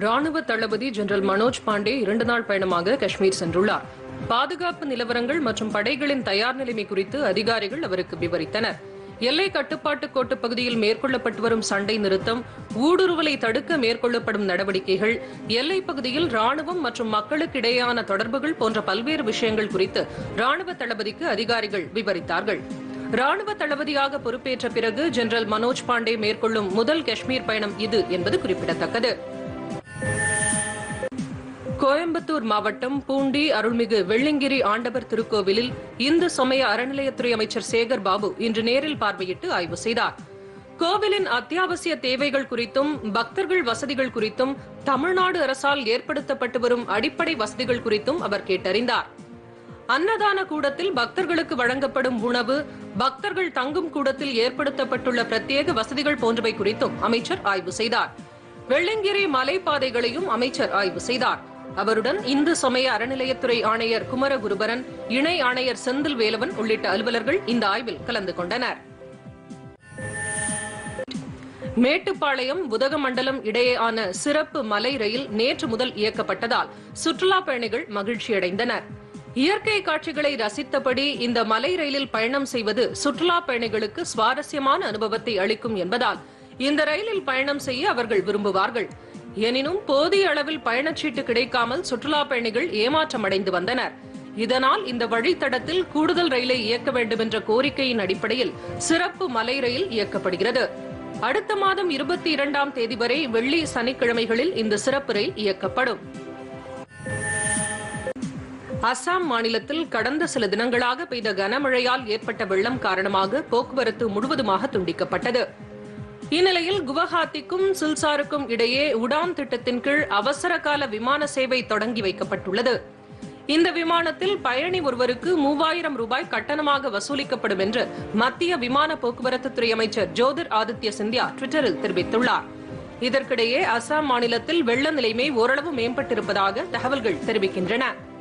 ராணுவ தளபதி ஜெனரல் மனோஜ் பாண்டே இரண்டு நாள் பயணமாக காஷ்மீர் சென்றுள்ளார் பாதுகாப்பு நிலவரங்கள் மற்றும் படைகளின் தயார் நிலைமை குறித்து அதிகாரிகள் அவருக்கு விவரித்தனர் எல்லை கட்டுப்பாட்டு கோட்டு பகுதியில் மேற்கொள்ளப்பட்டு வரும் சண்டை நிறுத்தம் ஊடுருவலை தடுக்க மேற்கொள்ளப்படும் நடவடிக்கைகள் எல்லைப் பகுதியில் ராணுவம் மற்றும் மக்களுக்கு இடையேயான தொடர்புகள் போன்ற பல்வேறு விஷயங்கள் குறித்து ராணுவ தளபதிக்கு அதிகாரிகள் விவரித்தார்கள் ராணுவ தளபதியாக பொறுப்பேற்ற பிறகு ஜெனரல் மனோஜ் பாண்டே மேற்கொள்ளும் முதல் காஷ்மீர் பயணம் இது என்பது குறிப்பிடத்தக்கது கோயம்புத்தூர் மாவட்டம் பூண்டி அருள்மிகு வெள்ளிங்கிரி ஆண்டவர் திருக்கோவிலில் இந்து சமய அறநிலையத்துறை அமைச்சர் சேகர் பாபு இன்று நேரில் பார்வையிட்டு ஆய்வு செய்தார் கோவிலின் அத்தியாவசிய தேவைகள் குறித்தும் பக்தர்கள் வசதிகள் குறித்தும் தமிழ்நாடு அரசால் ஏற்படுத்தப்பட்டு வரும் அடிப்படை வசதிகள் குறித்தும் அவர் கேட்டறிந்தார் அன்னதான கூடத்தில் பக்தர்களுக்கு வழங்கப்படும் உணவு பக்தர்கள் தங்கும் கூடத்தில் ஏற்படுத்தப்பட்டுள்ள பிரத்யேக வசதிகள் போன்றவை குறித்தும் அமைச்சர் ஆய்வு செய்தார் வெள்ளங்கிரி மலைப்பாதைகளையும் அமைச்சர் ஆய்வு செய்தார் அவருடன் இந்து சமய அறநிலையத்துறை ஆணையர் குமரகுருபரன் இணை ஆணையர் செந்தில் வேலவன் உள்ளிட்ட அலுவலர்கள் இந்த ஆய்வில் கலந்து கொண்டனர் மேட்டுப்பாளையம் உதகமண்டலம் இடையேயான சிறப்பு மலை ரயில் நேற்று முதல் இயக்கப்பட்டதால் சுற்றுலா பயணிகள் மகிழ்ச்சியடைந்தனர் இயற்கை காட்சிகளை ரசித்தபடி இந்த மலை ரயிலில் பயணம் செய்வது சுற்றுலா பயணிகளுக்கு சுவாரஸ்யமான அனுபவத்தை அளிக்கும் என்பதால் இந்த ரயிலில் பயணம் செய்ய அவர்கள் விரும்புவார்கள் எனினும் போதிய அளவில் பயணச்சீட்டு கிடைக்காமல் சுற்றுலா பயணிகள் ஏமாற்றமடைந்து வந்தனர் இதனால் இந்த வழித்தடத்தில் கூடுதல் ரயிலை இயக்க வேண்டும் என்ற கோரிக்கையின் அடிப்படையில் சிறப்பு மலை ரயில் இயக்கப்படுகிறது அடுத்த மாதம் இருபத்தி இரண்டாம் தேதி வரை வெள்ளி சனிக்கிழமைகளில் இந்த சிறப்பு ரயில் இயக்கப்படும் அசாம் மாநிலத்தில் கடந்த சில தினங்களாக பெய்த கனமழையால் ஏற்பட்ட வெள்ளம் காரணமாக போக்குவரத்து முழுவதுமாக துண்டிக்கப்பட்டது இந்நிலையில் குவஹாத்திக்கும் சில்சாருக்கும் இடையே உடான் திட்டத்தின் கீழ் அவசர கால விமான சேவை தொடங்கி வைக்கப்பட்டுள்ளது இந்த விமானத்தில் பயணி ஒருவருக்கு மூவாயிரம் ரூபாய் கட்டணமாக வசூலிக்கப்படும் என்று மத்திய விமான போக்குவரத்துத்துறை அமைச்சர் ஜோதிர் ஆதித்ய சிந்தியா டுவிட்டரில் தெரிவித்துள்ளார் இதற்கிடையே அசாம் மாநிலத்தில் வெள்ள நிலைமை ஓரளவு மேம்பட்டிருப்பதாக தகவல்கள் தெரிவிக்கின்றன